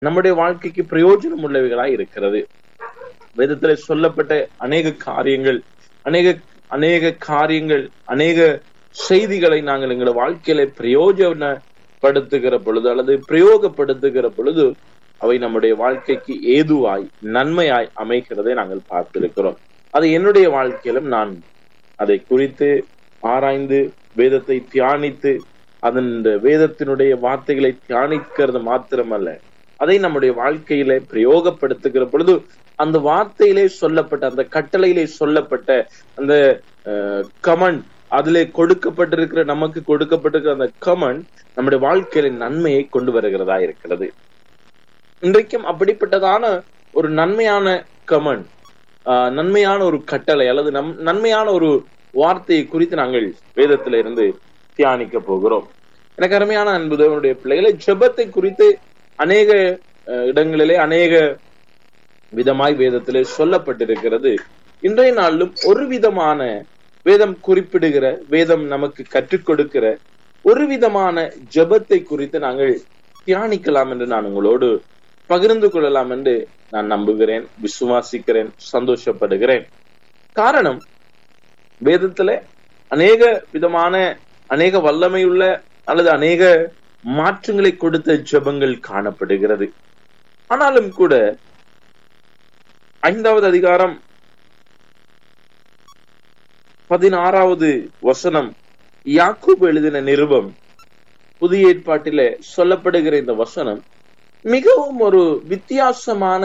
நம்முடைய வாழ்க்கைக்கு பிரயோஜனம் உள்ளவைகளாய் இருக்கிறது வேதத்துல சொல்லப்பட்ட அநேக காரியங்கள் அநேக அநேக காரியங்கள் அநேக செய்திகளை நாங்கள் எங்களை வாழ்க்கையில பிரயோஜனப்படுத்துகிற பொழுது அல்லது பிரயோகப்படுத்துகிற பொழுது அவை நம்முடைய வாழ்க்கைக்கு ஏதுவாய் நன்மையாய் அமைகிறதை நாங்கள் பார்த்திருக்கிறோம் அது என்னுடைய வாழ்க்கையிலும் நான் அதை குறித்து ஆராய்ந்து வேதத்தை தியானித்து அதன் வேதத்தினுடைய வார்த்தைகளை தியானிக்கிறது மாத்திரமல்ல அதை நம்முடைய வாழ்க்கையில பிரயோகப்படுத்துகிற பொழுது அந்த வார்த்தையிலே சொல்லப்பட்ட அந்த கட்டளையிலே சொல்லப்பட்ட அந்த கமண்ட் அதிலே கொடுக்கப்பட்டிருக்கிற நமக்கு கொடுக்கப்பட்டிருக்கிற அந்த கமண்ட் நம்முடைய வாழ்க்கையில நன்மையை கொண்டு வருகிறதா இருக்கிறது இன்றைக்கும் அப்படிப்பட்டதான ஒரு நன்மையான கமண்ட் நன்மையான ஒரு கட்டளை அல்லது நம் நன்மையான ஒரு வார்த்தையை குறித்து நாங்கள் வேதத்தில இருந்து தியானிக்க போகிறோம் எனக்கு அருமையான அன்பு தேவனுடைய பிள்ளைகளை ஜெபத்தை குறித்து அநேக இடங்களிலே அநேக விதமாய் வேதத்திலே சொல்லப்பட்டிருக்கிறது இன்றைய நாளிலும் ஒரு விதமான வேதம் குறிப்பிடுகிற வேதம் நமக்கு கற்றுக் கொடுக்கிற ஒரு விதமான ஜபத்தை குறித்து நாங்கள் தியானிக்கலாம் என்று நான் உங்களோடு பகிர்ந்து கொள்ளலாம் என்று நான் நம்புகிறேன் விசுவாசிக்கிறேன் சந்தோஷப்படுகிறேன் காரணம் வேதத்துல அநேக விதமான அநேக வல்லமையுள்ள அல்லது அநேக மாற்றங்களை கொடுத்த ஜபங்கள் காணப்படுகிறது ஆனாலும் கூட ஐந்தாவது அதிகாரம் பதினாறாவது வசனம் யாக்கூப் எழுதின நிருபம் புதிய ஏற்பாட்டில சொல்லப்படுகிற இந்த வசனம் மிகவும் ஒரு வித்தியாசமான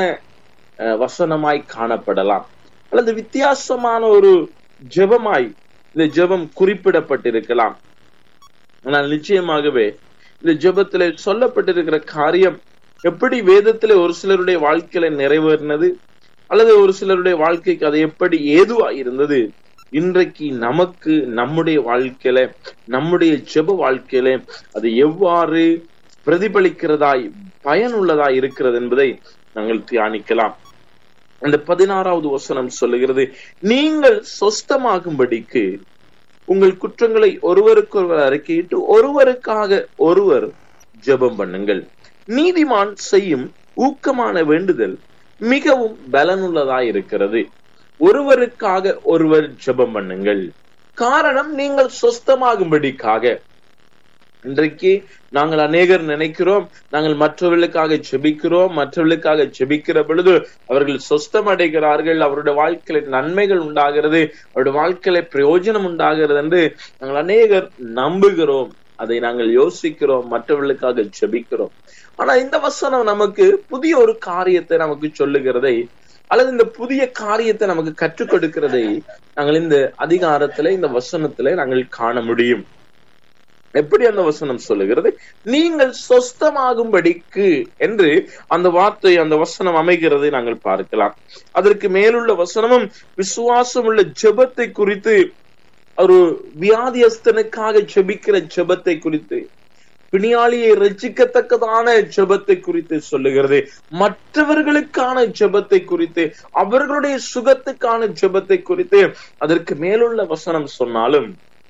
வசனமாய் காணப்படலாம் அல்லது வித்தியாசமான ஒரு ஜெபமாய் இந்த ஜெபம் குறிப்பிடப்பட்டிருக்கலாம் ஆனால் நிச்சயமாகவே இந்த ஜெபத்துல சொல்லப்பட்டிருக்கிற காரியம் எப்படி வேதத்துல ஒரு சிலருடைய வாழ்க்கையில நிறைவேறினது அல்லது ஒரு சிலருடைய வாழ்க்கைக்கு அது எப்படி ஏதுவா இருந்தது இன்றைக்கு நமக்கு நம்முடைய வாழ்க்கையில நம்முடைய ஜெப வாழ்க்கையில அது எவ்வாறு பிரதிபலிக்கிறதாய் பயனுள்ளதாய் இருக்கிறது என்பதை நாங்கள் தியானிக்கலாம் அந்த பதினாறாவது வசனம் சொல்லுகிறது நீங்கள் சொஸ்தமாகும்படிக்கு உங்கள் குற்றங்களை ஒருவருக்கொருவர் அறிக்கையிட்டு ஒருவருக்காக ஒருவர் ஜெபம் பண்ணுங்கள் நீதிமான் செய்யும் ஊக்கமான வேண்டுதல் மிகவும் பலனுள்ளதாய் இருக்கிறது ஒருவருக்காக ஒருவர் ஜெபம் பண்ணுங்கள் காரணம் நீங்கள் சொஸ்தமாகும்படிக்காக இன்றைக்கு நாங்கள் அநேகர் நினைக்கிறோம் நாங்கள் மற்றவர்களுக்காக ஜெபிக்கிறோம் மற்றவர்களுக்காக ஜெபிக்கிற பொழுது அவர்கள் சொஸ்தம் அடைகிறார்கள் அவருடைய வாழ்க்கையில நன்மைகள் உண்டாகிறது அவருடைய வாழ்க்கையில பிரயோஜனம் உண்டாகிறது என்று நாங்கள் அநேகர் நம்புகிறோம் அதை நாங்கள் யோசிக்கிறோம் மற்றவர்களுக்காக ஜெபிக்கிறோம் ஆனா இந்த வசனம் நமக்கு புதிய ஒரு காரியத்தை நமக்கு சொல்லுகிறதை அல்லது இந்த புதிய காரியத்தை நமக்கு கற்றுக் கொடுக்கிறதை நாங்கள் இந்த அதிகாரத்துல இந்த வசனத்துல நாங்கள் காண முடியும் எப்படி அந்த வசனம் சொல்லுகிறது நீங்கள் சொஸ்தமாகும்படிக்கு என்று அந்த வார்த்தை அந்த வசனம் அமைகிறதை நாங்கள் பார்க்கலாம் அதற்கு மேலுள்ள வசனமும் விசுவாசம் உள்ள ஜெபத்தை குறித்து ஒரு வியாதியஸ்தனுக்காக ஜெபிக்கிற ஜெபத்தை குறித்து பிணியாளியை ரசிக்கத்தக்கதான ஜெபத்தை குறித்து சொல்லுகிறது மற்றவர்களுக்கான ஜெபத்தை குறித்து அவர்களுடைய சுகத்துக்கான ஜெபத்தை குறித்து அதற்கு மேலுள்ள வசனம் சொன்னாலும்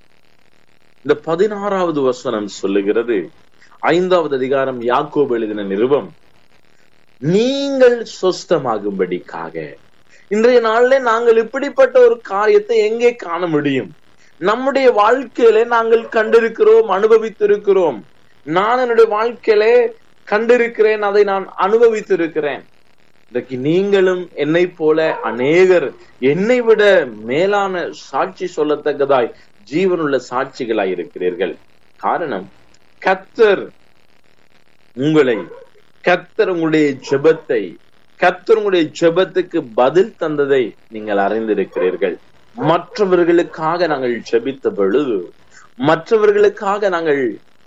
இந்த பதினாறாவது வசனம் சொல்லுகிறது ஐந்தாவது அதிகாரம் யாக்கோப் எழுதின நிருபம் நீங்கள் சொஸ்தமாகும்படிக்காக இன்றைய நாள்ல நாங்கள் இப்படிப்பட்ட ஒரு காரியத்தை எங்கே காண முடியும் நம்முடைய வாழ்க்கையில நாங்கள் கண்டிருக்கிறோம் அனுபவித்திருக்கிறோம் நான் என்னுடைய வாழ்க்கையில கண்டிருக்கிறேன் அதை நான் அனுபவித்திருக்கிறேன் இன்றைக்கு நீங்களும் என்னை போல அநேகர் என்னை விட மேலான சாட்சி சொல்லத்தக்கதாய் ஜீவனுள்ள சாட்சிகளாய் இருக்கிறீர்கள் காரணம் கத்தர் உங்களை கத்தர் உங்களுடைய ஜெபத்தை கத்தர் உங்களுடைய ஜெபத்துக்கு பதில் தந்ததை நீங்கள் அறிந்திருக்கிறீர்கள் மற்றவர்களுக்காக நாங்கள் ஜெபித்த பொழுது மற்றவர்களுக்காக நாங்கள்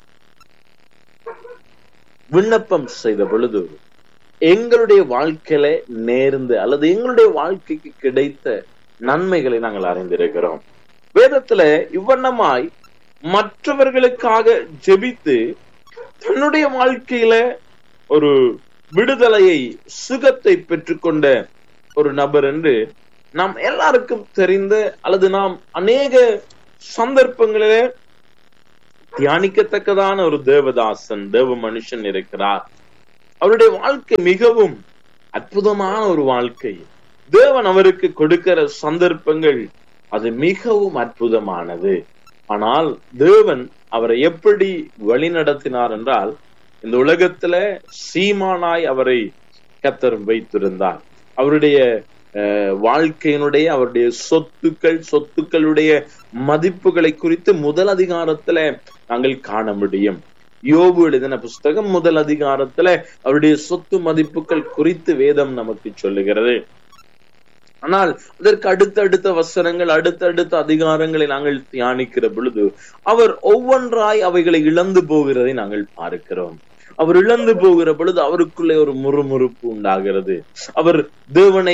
விண்ணப்பம் செய்த பொழுது எங்களுடைய வாழ்க்கையில நேர்ந்து அல்லது எங்களுடைய வாழ்க்கைக்கு கிடைத்த நன்மைகளை நாங்கள் அறிந்திருக்கிறோம் வேதத்துல இவ்வண்ணமாய் மற்றவர்களுக்காக ஜெபித்து தன்னுடைய வாழ்க்கையில ஒரு விடுதலையை சுகத்தை பெற்றுக்கொண்ட ஒரு நபர் என்று நாம் எல்லாருக்கும் தெரிந்த அல்லது நாம் அநேக சந்தர்ப்பங்களிலே தியானிக்கத்தக்கதான ஒரு தேவதாசன் தேவ மனுஷன் இருக்கிறார் அவருடைய வாழ்க்கை மிகவும் அற்புதமான ஒரு வாழ்க்கை தேவன் அவருக்கு கொடுக்கிற சந்தர்ப்பங்கள் அது மிகவும் அற்புதமானது ஆனால் தேவன் அவரை எப்படி வழி நடத்தினார் என்றால் இந்த உலகத்துல சீமானாய் அவரை கத்தர் வைத்திருந்தார் அவருடைய வாழ்க்கையினுடைய அவருடைய சொத்துக்கள் சொத்துக்களுடைய மதிப்புகளை குறித்து முதல் அதிகாரத்துல நாங்கள் காண முடியும் யோபு எழுதின புஸ்தகம் முதல் அதிகாரத்துல அவருடைய சொத்து மதிப்புகள் குறித்து வேதம் நமக்கு சொல்லுகிறது ஆனால் அதற்கு அடுத்தடுத்த வசனங்கள் அடுத்தடுத்த அதிகாரங்களை நாங்கள் தியானிக்கிற பொழுது அவர் ஒவ்வொன்றாய் அவைகளை இழந்து போகிறதை நாங்கள் பார்க்கிறோம் அவர் இழந்து போகிற பொழுது அவருக்குள்ளே ஒரு முறுமுறுப்பு உண்டாகிறது அவர் தேவனை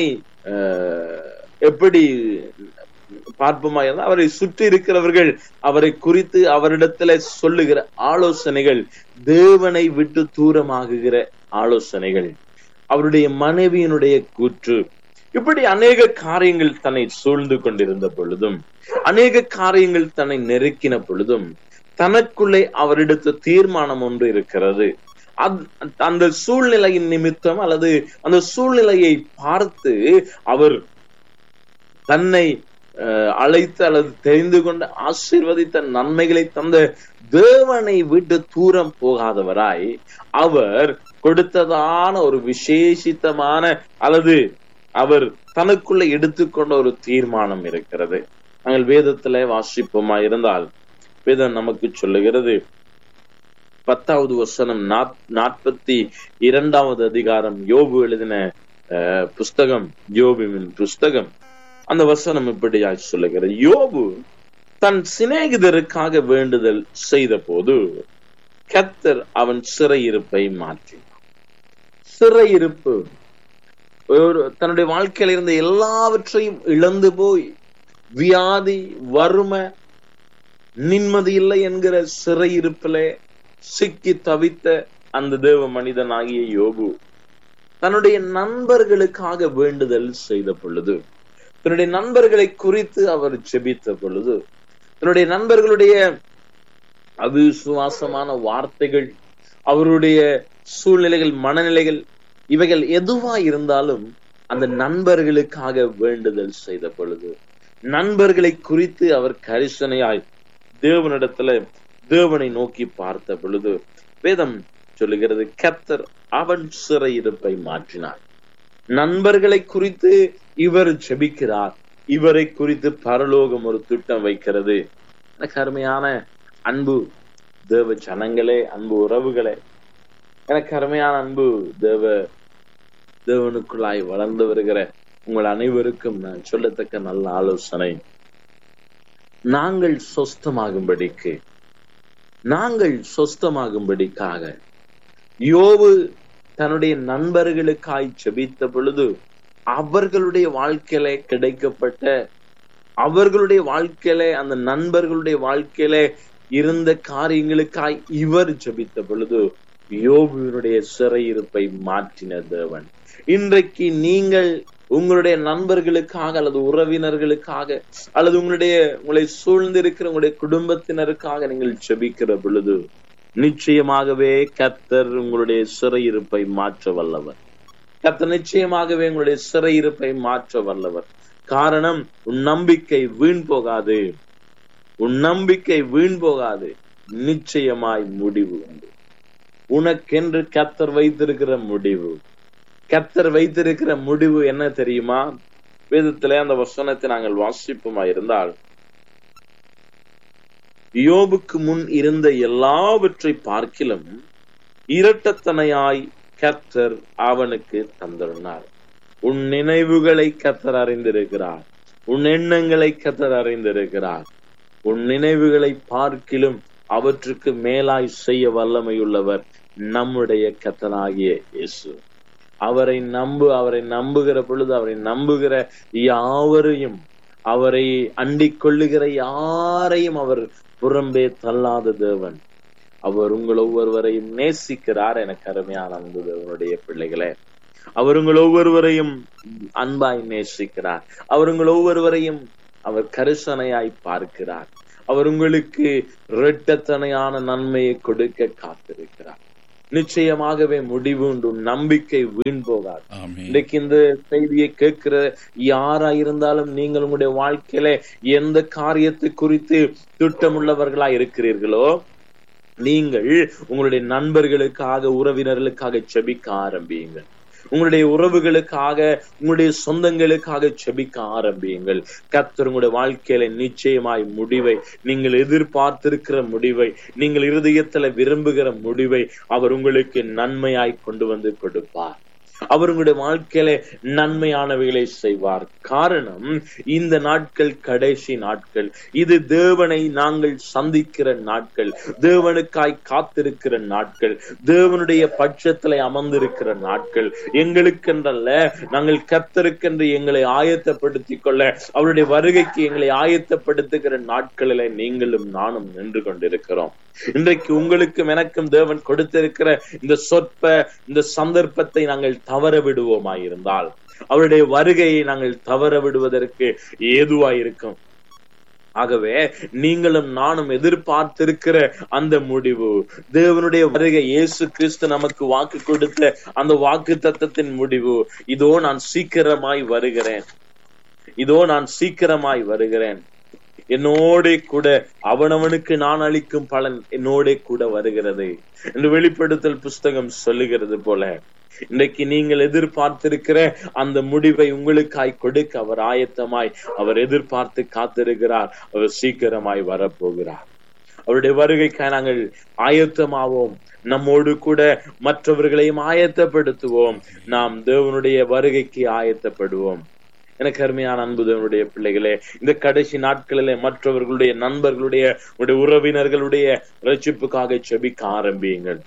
எப்படி பார்ப்போமா இருந்தால் அவரை சுற்றி இருக்கிறவர்கள் அவரை குறித்து அவரிடத்துல சொல்லுகிற ஆலோசனைகள் தேவனை விட்டு தூரமாகுகிற ஆலோசனைகள் அவருடைய மனைவியினுடைய கூற்று இப்படி அநேக காரியங்கள் தன்னை சூழ்ந்து கொண்டிருந்த பொழுதும் அநேக காரியங்கள் தன்னை நெருக்கின பொழுதும் தனக்குள்ளே அவரிடத்த தீர்மானம் ஒன்று இருக்கிறது அந்த சூழ்நிலையின் நிமித்தம் அல்லது அந்த சூழ்நிலையை பார்த்து அவர் தன்னை அழைத்து அல்லது தெரிந்து கொண்டு ஆசீர்வதித்த நன்மைகளை தந்த தேவனை விட்டு தூரம் போகாதவராய் அவர் கொடுத்ததான ஒரு விசேஷித்தமான அல்லது அவர் தனக்குள்ள எடுத்துக்கொண்ட ஒரு தீர்மானம் இருக்கிறது நாங்கள் வேதத்துல வாசிப்போமா இருந்தால் வேதம் நமக்கு சொல்லுகிறது பத்தாவது வசனம் நாற்பத்தி இரண்டாவது அதிகாரம் யோபு எழுதின புஸ்தகம் யோபுவின் புஸ்தகம் அந்த வசனம் இப்படியாய் சொல்லுகிறது யோபு தன் சிநேகிதருக்காக வேண்டுதல் செய்த போது கத்தர் அவன் சிறையிருப்பை மாற்றினார் சிறையிருப்பு ஒரு தன்னுடைய வாழ்க்கையில இருந்த எல்லாவற்றையும் இழந்து போய் வியாதி வறுமை நிம்மதி இல்லை என்கிற சிறையிருப்பிலே சிக்கி தவித்த அந்த தேவ மனிதனாகிய யோபு தன்னுடைய நண்பர்களுக்காக வேண்டுதல் செய்த பொழுது தன்னுடைய நண்பர்களை குறித்து அவர் செபித்த பொழுது தன்னுடைய நண்பர்களுடைய அவிசுவாசமான வார்த்தைகள் அவருடைய சூழ்நிலைகள் மனநிலைகள் இவைகள் எதுவா இருந்தாலும் அந்த நண்பர்களுக்காக வேண்டுதல் செய்த பொழுது நண்பர்களை குறித்து அவர் கரிசனையாய் தேவனிடத்துல தேவனை நோக்கி பார்த்த பொழுது வேதம் சொல்லுகிறது கத்தர் அவன் சிறையிருப்பை மாற்றினார் நண்பர்களை குறித்து இவர் ஜெபிக்கிறார் இவரை குறித்து பரலோகம் ஒரு திட்டம் வைக்கிறது எனக்கு அருமையான அன்பு தேவ ஜனங்களே அன்பு உறவுகளே எனக்கு அருமையான அன்பு தேவ தேவனுக்குள்ளாய் வளர்ந்து வருகிற உங்கள் அனைவருக்கும் நான் சொல்லத்தக்க நல்ல ஆலோசனை நாங்கள் சொஸ்தமாகும்படிக்கு நாங்கள் சொஸ்தமாகும்படிக்காக யோபு தன்னுடைய நண்பர்களுக்காய் செபித்த பொழுது அவர்களுடைய வாழ்க்கையில கிடைக்கப்பட்ட அவர்களுடைய வாழ்க்கையில அந்த நண்பர்களுடைய வாழ்க்கையில இருந்த காரியங்களுக்காய் இவர் ஜபித்த பொழுது யோபுவினுடைய சிறையிருப்பை மாற்றின தேவன் இன்றைக்கு நீங்கள் உங்களுடைய நண்பர்களுக்காக அல்லது உறவினர்களுக்காக அல்லது உங்களுடைய உங்களை சூழ்ந்திருக்கிற உங்களுடைய குடும்பத்தினருக்காக நீங்கள் ஜெபிக்கிற பொழுது நிச்சயமாகவே கத்தர் உங்களுடைய சிறையிருப்பை மாற்ற வல்லவர் கத்தர் நிச்சயமாகவே உங்களுடைய சிறையிருப்பை மாற்ற வல்லவர் காரணம் உன் நம்பிக்கை வீண் போகாது உன் நம்பிக்கை வீண் போகாது நிச்சயமாய் முடிவு உண்டு உனக்கென்று கத்தர் வைத்திருக்கிற முடிவு கத்தர் வைத்திருக்கிற முடிவு என்ன தெரியுமா வேதத்திலே அந்த வசனத்தை நாங்கள் வாசிப்போமா இருந்தால் யோபுக்கு முன் இருந்த எல்லாவற்றை பார்க்கிலும் இரட்டத்தனையாய் கத்தர் அவனுக்கு தந்திருந்தார் உன் நினைவுகளை கத்தர் அறிந்திருக்கிறார் உன் எண்ணங்களை கத்தர் அறிந்திருக்கிறார் உன் நினைவுகளை பார்க்கிலும் அவற்றுக்கு மேலாய் செய்ய வல்லமையுள்ளவர் நம்முடைய கத்தனாகிய இயேசு அவரை நம்பு அவரை நம்புகிற பொழுது அவரை நம்புகிற யாவரையும் அவரை அண்டிக் கொள்ளுகிற யாரையும் அவர் புறம்பே தள்ளாத தேவன் அவர் உங்கள் ஒவ்வொருவரையும் நேசிக்கிறார் எனக்கு அருமையான அன்பு தேவனுடைய பிள்ளைகளே அவர் உங்கள் ஒவ்வொருவரையும் அன்பாய் நேசிக்கிறார் அவர் உங்கள் ஒவ்வொருவரையும் அவர் கரிசனையாய் பார்க்கிறார் அவர் உங்களுக்கு இரட்டத்தனையான நன்மையை கொடுக்க காத்திருக்கிறார் நிச்சயமாகவே முடிவு உண்டு உன் நம்பிக்கை வீண் போகாது ஆமென் இன்றைக்கு இந்த செய்தியை கேட்கிற யாரா இருந்தாலும் நீங்கள் உங்களுடைய வாழ்க்கையில எந்த காரியத்தை குறித்து திட்டமுள்ளவர்களா இருக்கிறீர்களோ நீங்கள் உங்களுடைய நண்பர்களுக்காக உறவினர்களுக்காக செபிக்க ஆரம்பியுங்கள் உங்களுடைய உறவுகளுக்காக உங்களுடைய சொந்தங்களுக்காக செபிக்க ஆரம்பியுங்கள் கர்த்தர் உங்களுடைய வாழ்க்கையில நிச்சயமாய் முடிவை நீங்கள் எதிர்பார்த்திருக்கிற முடிவை நீங்கள் இருதயத்துல விரும்புகிற முடிவை அவர் உங்களுக்கு நன்மையாய் கொண்டு வந்து கொடுப்பார் அவர் உங்களுடைய வாழ்க்கையில நன்மையானவைகளை செய்வார் காரணம் இந்த நாட்கள் கடைசி நாட்கள் இது தேவனை நாங்கள் சந்திக்கிற நாட்கள் தேவனுக்காய் காத்திருக்கிற நாட்கள் தேவனுடைய பட்சத்திலே அமர்ந்திருக்கிற நாட்கள் எங்களுக்கென்றல்ல நாங்கள் கத்தருக்கென்று எங்களை ஆயத்தப்படுத்திக் கொள்ள அவருடைய வருகைக்கு எங்களை ஆயத்தப்படுத்துகிற நாட்களில நீங்களும் நானும் நின்று கொண்டிருக்கிறோம் இன்றைக்கு உங்களுக்கும் எனக்கும் தேவன் கொடுத்திருக்கிற இந்த சொற்ப இந்த சந்தர்ப்பத்தை நாங்கள் தவற விடுவோமாயிருந்தால் அவருடைய வருகையை நாங்கள் தவற விடுவதற்கு ஏதுவாயிருக்கும் ஆகவே நீங்களும் நானும் எதிர்பார்த்திருக்கிற அந்த முடிவு தேவனுடைய வருகை இயேசு கிறிஸ்து நமக்கு வாக்கு கொடுத்த அந்த வாக்கு தத்தத்தின் முடிவு இதோ நான் சீக்கிரமாய் வருகிறேன் இதோ நான் சீக்கிரமாய் வருகிறேன் என்னோட கூட அவனவனுக்கு நான் அளிக்கும் பலன் என்னோட கூட வருகிறது என்று வெளிப்படுத்தல் புஸ்தகம் சொல்லுகிறது போல இன்றைக்கு நீங்கள் எதிர்பார்த்திருக்கிற அந்த முடிவை உங்களுக்காய் கொடுக்க அவர் ஆயத்தமாய் அவர் எதிர்பார்த்து காத்திருக்கிறார் அவர் சீக்கிரமாய் வரப்போகிறார் அவருடைய வருகைக்காய் நாங்கள் ஆயத்தமாவோம் நம்மோடு கூட மற்றவர்களையும் ஆயத்தப்படுத்துவோம் நாம் தேவனுடைய வருகைக்கு ஆயத்தப்படுவோம் எனக்கு அருமையான அன்பு தேவனுடைய பிள்ளைகளே இந்த கடைசி நாட்களிலே மற்றவர்களுடைய நண்பர்களுடைய உடைய உறவினர்களுடைய ரட்சிப்புக்காக செபிக்க ஆரம்பியுங்கள்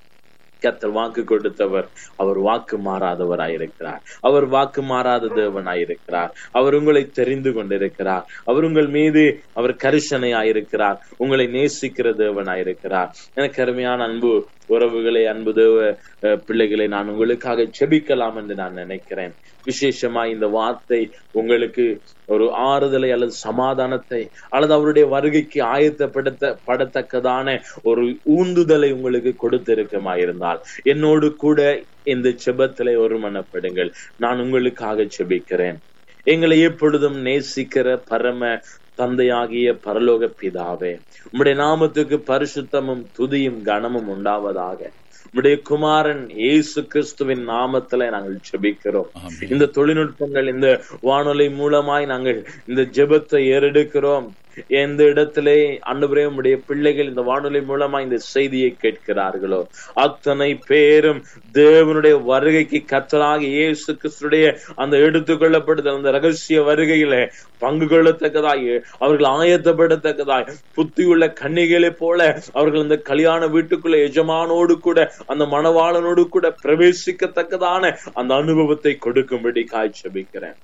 கத்தர் வாக்கு கொடுத்தவர் அவர் வாக்கு மாறாதவராயிருக்கிறார் அவர் வாக்கு மாறாத தேவனாயிருக்கிறார் அவர் உங்களை தெரிந்து கொண்டிருக்கிறார் அவர் உங்கள் மீது அவர் கரிசனையாயிருக்கிறார் உங்களை நேசிக்கிற தேவனாயிருக்கிறார் எனக்கு அருமையான அன்பு உறவுகளை அன்பு தேவ அஹ், பிள்ளைகளை நான் உங்களுக்காக செபிக்கலாம் என்று நான் நினைக்கிறேன் விசேஷமா இந்த வார்த்தை உங்களுக்கு ஒரு ஆறுதலை அல்லது சமாதானத்தை அல்லது அவருடைய வருகைக்கு ஆயத்தப்படுத்த படத்தக்கதான ஒரு ஊந்துதலை உங்களுக்கு கொடுத்திருக்கமாயிருந்தால் என்னோடு கூட இந்த செபத்திலே ஒருமனப்படுங்கள் நான் உங்களுக்காக செபிக்கிறேன் எங்களை எப்பொழுதும் நேசிக்கிற பரம தந்தையாகிய பரலோக பிதாவே உம்முடைய நாமத்துக்கு பரிசுத்தமும் துதியும் கனமும் உண்டாவதாக உம்முடைய குமாரன் இயேசு கிறிஸ்துவின் நாமத்துல நாங்கள் ஜெபிக்கிறோம் ஆமென். இந்த தொழில்நுட்பங்கள் இந்த வானொலி மூலமாய் நாங்கள் இந்த ஜெபத்தை ஏறெடுக்கிறோம் எந்த இடத்திலே அன்றுவரே உடைய பிள்ளைகள் இந்த வானொலி மூலமா இந்த செய்தியை கேட்கிறார்களோ அத்தனை பேரும் தேவனுடைய வருகைக்கு கத்தலாக இயேசு கிறிஸ்துடைய அந்த எடுத்துக்கொள்ளப்படுதல் அந்த ரகசிய வருகையில பங்கு கொள்ளத்தக்கதாய் அவர்கள் ஆயத்தப்படத்தக்கதாய் புத்தியுள்ள கன்னிகளை போல அவர்கள் அந்த கல்யாண வீட்டுக்குள்ள எஜமானோடு கூட அந்த மணவாளனோடு கூட பிரவேசிக்கத்தக்கதான அந்த அனுபவத்தை கொடுக்கும்படி காய்ச்சபிக்கிறேன்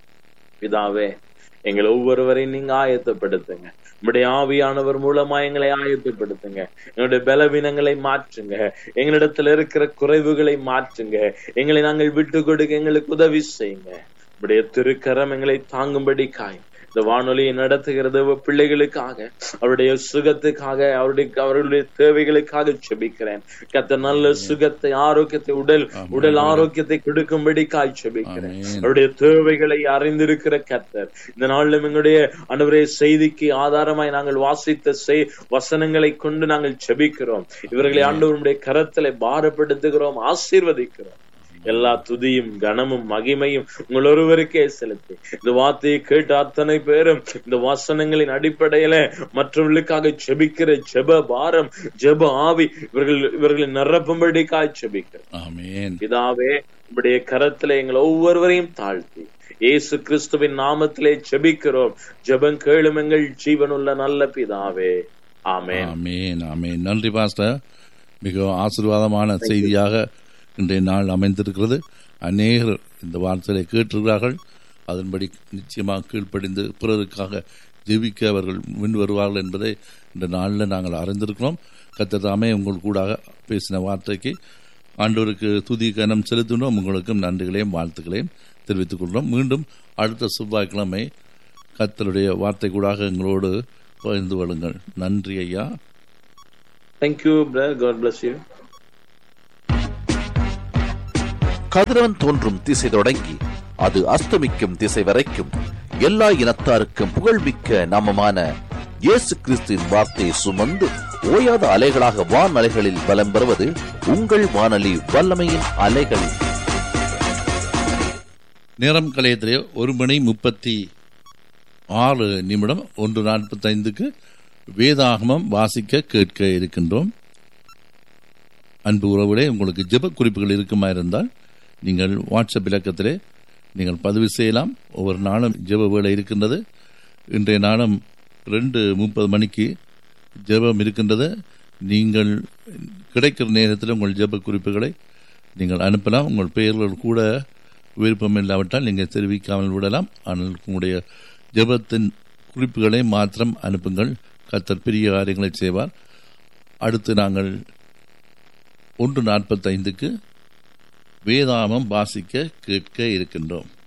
பிதாவே எங்களை ஒவ்வொருவரையும் நீங்க ஆயத்தப்படுத்துங்க உங்களுடைய ஆவியானவர் மூலமா எங்களை ஆயத்தப்படுத்துங்க எங்களுடைய பலவீனங்களை மாற்றுங்க எங்களிடத்துல இருக்கிற குறைவுகளை மாற்றுங்க எங்களை நாங்கள் விட்டு கொடுக்க எங்களுக்கு உதவி செய்யுங்க உடைய திருக்கரம் எங்களை தாங்கும்படி காய் இந்த வானொலியை நடத்துகிறது பிள்ளைகளுக்காக அவருடைய சுகத்துக்காக அவருடைய அவர்களுடைய தேவைகளுக்காக செபிக்கிறேன் கத்த நல்ல சுகத்தை ஆரோக்கியத்தை உடல் உடல் ஆரோக்கியத்தை கொடுக்கும்படி காய் செபிக்கிறேன் ஆமென். அவருடைய தேவைகளை அறிந்திருக்கிற கத்தர் இந்த நாளிலும் எங்களுடைய அன்றுவரே செய்திக்கு ஆதாரமாய் நாங்கள் வாசித்த செய் வசனங்களை கொண்டு நாங்கள் செபிக்கிறோம் இவர்களை ஆண்டவருடைய கரத்திலே பாரப்படுத்துகிறோம் ஆசீர்வதிக்கிறோம் எல்லா துதியும் கனமும் மகிமையும் உங்கள் ஒருவருக்கே செலுத்தி இந்த வார்த்தையை கேட்ட அத்தனை பேரும் இந்த வசனங்களின் அடிப்படையில மற்றவர்களுக்காக செபிக்கிற ஜெப பாரம் ஜெப ஆவி இவர்கள் இவர்களை நிரப்பும்படிக்காய் செபிக்கிறோம் ஆமென் பிதாவே உம்முடைய கரத்திலே எங்கள் ஒவ்வொருவரையும் தாழ்த்தி இயேசு கிறிஸ்துவின் நாமத்திலே ஜெபிக்கிறோம் ஜெபம் கேளும் எங்கள் ஜீவனுள்ள நல்ல பிதாவே ஆமென் ஆமென் ஆமென் நன்றி பாஸ்டர் மிகவும் ஆசீர்வாதமான செய்தியாக இன்றைய நாள் அமைந்திருக்கிறது அநேகர் இந்த வார்த்தையை கேட்டிருக்கிறார்கள் அதன்படி நிச்சயமாக கீழ்ப்படிந்து பிறருக்காக ஜெபிக்க அவர்கள் முன் வருவார்கள் என்பதை இந்த நாளில் நாங்கள் அறிந்திருக்கிறோம் கத்ததாமே உங்கள் கூடாக பேசின வார்த்தைக்கு ஆண்டவருக்கு துதி கனம் செலுத்தினோம் உங்களுக்கும் நன்றிகளையும் வாழ்த்துக்களையும் தெரிவித்துக் கொள்கிறோம் மீண்டும் அடுத்த செவ்வாய்க்கிழமை கத்தருடைய வார்த்தை கூடாக எங்களோடு பகிர்ந்து கொள்ளுங்கள் நன்றி ஐயா Thank you, brother. God bless you. கதிரவன் தோன்றும் திசை தொடங்கி அது அஸ்தமிக்கும் திசை வரைக்கும் எல்லா இனத்தாருக்கும் புகழ்மிக்க நாமமான இயேசு கிறிஸ்துவின் வார்த்தையை சுமந்து ஓயாத அலைகளாக வான் அலைகளில் பலம் பெறுவது உங்கள் வானொலி வல்லமையின் அலைகள் நேரம் கலையத்திலே ஒரு மணி முப்பத்தி ஆறு நிமிடம் ஒன்று நாற்பத்தைந்துக்கு வேதாகமம் வாசிக்க கேட்க இருக்கின்றோம் அன்பு உறவுகளே உங்களுக்கு ஜெப குறிப்புகள் இருக்குமா இருந்தால் நீங்கள் வாட்ஸ்அப் இலக்கத்திலே நீங்கள் பதிவு செய்யலாம் ஒவ்வொரு நாளும் ஜெப வேலை இருக்கின்றது இன்றைய நாளும் ரெண்டு முப்பது மணிக்கு ஜெபம் இருக்கின்றது நீங்கள் கிடைக்கிற நேரத்தில் உங்கள் ஜெப குறிப்புகளை நீங்கள் அனுப்பலாம் உங்கள் பெயர்கள் கூட விருப்பம் இல்லாவிட்டால் நீங்கள் தெரிவிக்காமல் விடலாம் ஆனால் உங்களுடைய ஜெபத்தின் குறிப்புகளை மாத்திரம் அனுப்புங்கள் கத்தர் பெரிய காரியங்களை செய்வார் அடுத்து நாங்கள் ஒன்று நாற்பத்தைந்துக்கு வேதாமம் வாசிக்க கேட்க இருக்கின்றோம்